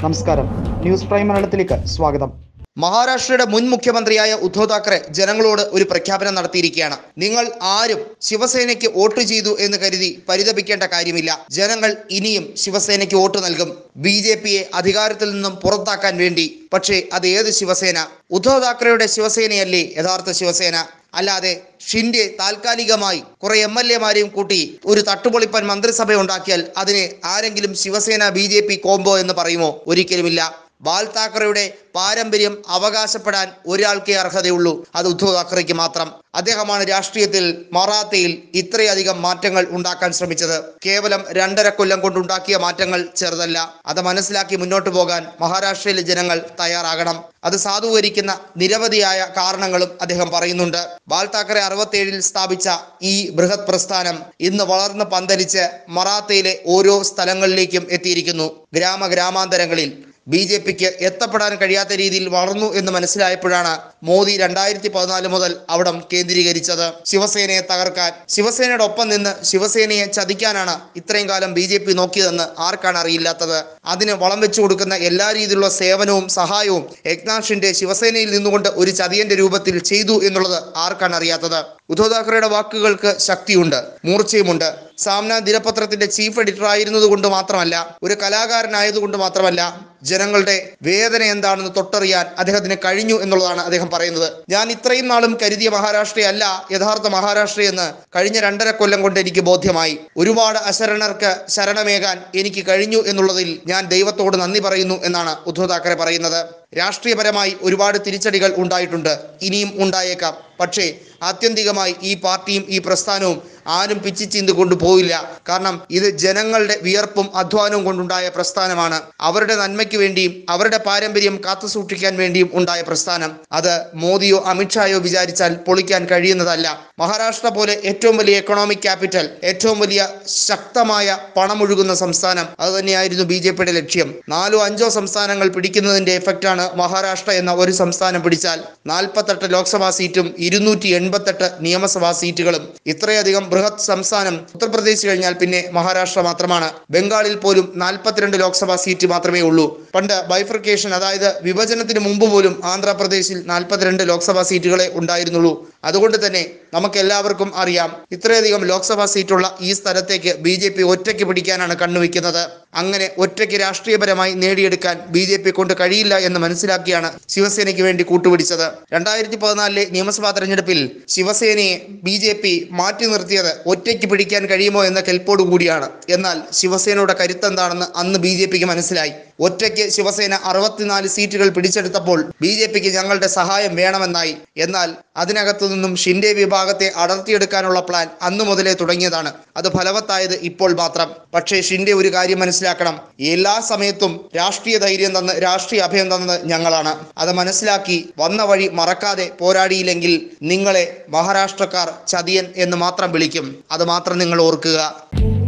നമസ്കാരം news prime മലയാളത്തിലേക്ക് സ്വാഗതം മഹാരാഷ്ട്രയുടെ മുൻ മുഖ്യമന്ത്രിയായ ഉദ്ധവ് താക്കറെ ജനങ്ങളോട് ഒരു പ്രഖ്യാപനം നടത്തിയിരിക്കുകയാണ് നിങ്ങൾ ആരും ശിവസേനയ്ക്ക് വോട്ട് ചെയ്തു എന്ന് കരുതി പരിതപിക്കേണ്ട കാര്യമില്ല ജനങ്ങൾ ഇനിയും ശിവസേനയ്ക്ക് വോട്ട് നൽകും ബി ജെ പിയെ അധികാരത്തിൽ നിന്നും പുറത്താക്കാൻ വേണ്ടി പക്ഷേ അത് ഏത് ശിവസേന ഉദ്ധവ് താക്കറെയുടെ ശിവസേനയല്ലേ യഥാർത്ഥ ശിവസേന അല്ലാതെ ഷിൻഡെ താൽക്കാലികമായി കുറെ എം എൽ എമാരെയും കൂട്ടി ഒരു തട്ടുപൊളിപ്പൻ മന്ത്രിസഭ ഉണ്ടാക്കിയാൽ അതിനെ ആരെങ്കിലും Shiv Sena B J P combo എന്ന് പറയുമോ ഒരിക്കലുമില്ല ബാൽ താക്കറെയുടെ പാരമ്പര്യം അവകാശപ്പെടാൻ ഒരാൾക്കേ അർഹതയുള്ളൂ അത് ഉദ്ധവ് താക്കറെക്ക് മാത്രം അദ്ദേഹമാണ് രാഷ്ട്രീയത്തിൽ മറാത്തയിൽ ഇത്രയധികം മാറ്റങ്ങൾ ഉണ്ടാക്കാൻ ശ്രമിച്ചത് കേവലം രണ്ടര കൊല്ലം കൊണ്ടുണ്ടാക്കിയ മാറ്റങ്ങൾ ചെറുതല്ല അത് മനസ്സിലാക്കി മുന്നോട്ട് പോകാൻ മഹാരാഷ്ട്രയിലെ ജനങ്ങൾ തയ്യാറാകണം അത് സാധൂകരിക്കുന്ന നിരവധിയായ കാരണങ്ങളും അദ്ദേഹം പറയുന്നുണ്ട് ബാൽ താക്കറെ അറുപത്തേഴിൽ സ്ഥാപിച്ച ഈ ബൃഹത് പ്രസ്ഥാനം ഇന്ന് വളർന്ന് പന്തലിച്ച് മറാത്തയിലെ ഓരോ സ്ഥലങ്ങളിലേക്കും എത്തിയിരിക്കുന്നു ഗ്രാമ ഗ്രാമാന്തരങ്ങളിൽ ബി ജെ പിക്ക് എത്തപ്പെടാൻ കഴിയാത്ത രീതിയിൽ വളർന്നു എന്ന് മനസ്സിലായപ്പോഴാണ് മോദി രണ്ടായിരത്തി പതിനാല് മുതൽ അവിടം കേന്ദ്രീകരിച്ചത് ശിവസേനയെ തകർക്കാൻ ശിവസേനയുടെ ഒപ്പം നിന്ന് ശിവസേനയെ ചതിക്കാനാണ് ഇത്രയും കാലം ബി ജെ പി നോക്കിയതെന്ന് ആർക്കാണ് അറിയില്ലാത്തത് അതിന് വളം വെച്ചു കൊടുക്കുന്ന എല്ലാ രീതിയിലുള്ള സേവനവും സഹായവും ഏക്നാഥ് ഷിൻഡെ ശിവസേനയിൽ നിന്നുകൊണ്ട് ഒരു ചതിയന്റെ രൂപത്തിൽ ചെയ്തു എന്നുള്ളത് ആർക്കാണ് അറിയാത്തത് ഉദ്ധവ് താക്കറെയുടെ വാക്കുകൾക്ക് ശക്തിയുണ്ട് മൂർച്ചയുമുണ്ട് സാമ്ന ദിനപത്രത്തിന്റെ ചീഫ് എഡിറ്റർ ആയിരുന്നത് കൊണ്ട് മാത്രമല്ല ഒരു കലാകാരനായതുകൊണ്ട് മാത്രമല്ല ജനങ്ങളുടെ വേദന എന്താണെന്ന് തൊട്ടറിയാൻ അദ്ദേഹത്തിന് കഴിഞ്ഞു എന്നുള്ളതാണ് അദ്ദേഹം പറയുന്നത് ഞാൻ ഇത്രയും നാളും കരുതിയ മഹാരാഷ്ട്രയല്ല യഥാർത്ഥ മഹാരാഷ്ട്രയെന്ന് കഴിഞ്ഞ രണ്ടര കൊല്ലം കൊണ്ട് എനിക്ക് ബോധ്യമായി ഒരുപാട് അശരണർക്ക് ശരണമേകാൻ എനിക്ക് കഴിഞ്ഞു എന്നുള്ളതിൽ ഞാൻ ദൈവത്തോട് നന്ദി പറയുന്നു എന്നാണ് ഉദ്ധവ് താക്കറെ പറയുന്നത് രാഷ്ട്രീയപരമായി ഒരുപാട് തിരിച്ചടികൾ ഉണ്ടായിട്ടുണ്ട് ഇനിയും ഉണ്ടായേക്കാം പക്ഷേ ആത്യന്തികമായി ഈ പാർട്ടിയും ഈ പ്രസ്ഥാനവും ആരും പിച്ചിച്ചീന്ത് കൊണ്ടുപോയില്ല കാരണം ഇത് ജനങ്ങളുടെ വിയർപ്പും അധ്വാനവും കൊണ്ടുണ്ടായ പ്രസ്ഥാനമാണ് അവരുടെ നന്മയ്ക്ക് വേണ്ടിയും അവരുടെ പാരമ്പര്യം കാത്തുസൂക്ഷിക്കാൻ വേണ്ടിയും ഉണ്ടായ പ്രസ്ഥാനം അത് മോദിയോ അമിത്ഷായോ വിചാരിച്ചാൽ പൊളിക്കാൻ കഴിയുന്നതല്ല മഹാരാഷ്ട്ര പോലെ ഏറ്റവും വലിയ എക്കണോമിക് ക്യാപിറ്റൽ ഏറ്റവും വലിയ ശക്തമായ പണമൊഴുകുന്ന സംസ്ഥാനം അത് തന്നെയായിരുന്നു ബി ജെ പിയുടെ ലക്ഷ്യം നാലോ അഞ്ചോ സംസ്ഥാനങ്ങൾ പിടിക്കുന്നതിന്റെ എഫക്റ്റാണ് മഹാരാഷ്ട്ര എന്ന ഒരു സംസ്ഥാനം പിടിച്ചാൽ നാൽപ്പത്തെട്ട് ലോക്സഭാ സീറ്റും ഇരുന്നൂറ്റി എൺപത്തെട്ട് നിയമസഭാ സീറ്റുകളും ഇത്രയധികം ബൃഹത് സംസ്ഥാനം ഉത്തർപ്രദേശ് കഴിഞ്ഞാൽ പിന്നെ മഹാരാഷ്ട്ര മാത്രമാണ് ബംഗാളിൽ പോലും നാൽപ്പത്തിരണ്ട് ലോക്സഭാ സീറ്റ് മാത്രമേ ഉള്ളൂ പണ്ട് ബൈഫർക്കേഷൻ അതായത് വിഭജനത്തിന് മുമ്പ് പോലും ആന്ധ്രാപ്രദേശിൽ നാൽപ്പത്തിരണ്ട് ലോക്സഭാ സീറ്റുകളെ ഉണ്ടായിരുന്നുള്ളൂ അതുകൊണ്ട് തന്നെ നമുക്ക് എല്ലാവർക്കും അറിയാം ഇത്രയധികം ലോക്സഭാ സീറ്റുള്ള ഈ സ്ഥലത്തേക്ക് ബി ജെ പി ഒറ്റയ്ക്ക് പിടിക്കാനാണ് കണ്ണുവെക്കുന്നത് അങ്ങനെ ഒറ്റയ്ക്ക് രാഷ്ട്രീയപരമായി നേടിയെടുക്കാൻ ബി ജെ പി കൊണ്ട് കഴിയില്ല എന്ന് മനസ്സിലാക്കിയാണ് ശിവസേനയ്ക്ക് വേണ്ടി കൂട്ടുപിടിച്ചത് രണ്ടായിരത്തി പതിനാലിലെ നിയമസഭാ തെരഞ്ഞെടുപ്പിൽ ശിവസേനയെ ബി ജെ പി മാറ്റി നിർത്തിയത് ഒറ്റയ്ക്ക് പിടിക്കാൻ കഴിയുമോ എന്ന കെൽപ്പോടു കൂടിയാണ് എന്നാൽ ശിവസേനയുടെ കരുത്തെന്താണെന്ന് അന്ന് ബി ജെ പിക്ക് മനസ്സിലായി ഒറ്റയ്ക്ക് ശിവസേന അറുപത്തിനാല് സീറ്റുകൾ പിടിച്ചെടുത്തപ്പോൾ ബി ജെ പിക്ക് ഞങ്ങളുടെ സഹായം വേണമെന്നായി എന്നാൽ അതിനകത്തു നിന്നും ഷിൻഡെ വിഭാഗത്തെ അടർത്തിയെടുക്കാനുള്ള പ്ലാൻ അന്നു മുതലേ തുടങ്ങിയതാണ് അത് ഫലവത്തായത് ഇപ്പോൾ മാത്രം പക്ഷേ ഷിൻഡെ ഒരു കാര്യം മനസ്സിലാക്കണം എല്ലാ സമയത്തും രാഷ്ട്രീയ ധൈര്യം തന്ന് രാഷ്ട്രീയ അഭയം തന്നത് ഞങ്ങളാണ് അത് മനസ്സിലാക്കി വന്ന വഴി മറക്കാതെ പോരാടിയില്ലെങ്കിൽ നിങ്ങളെ മഹാരാഷ്ട്രക്കാർ ചതിയൻ എന്ന് മാത്രം വിളിക്കും അത് മാത്രം നിങ്ങൾ ഓർക്കുക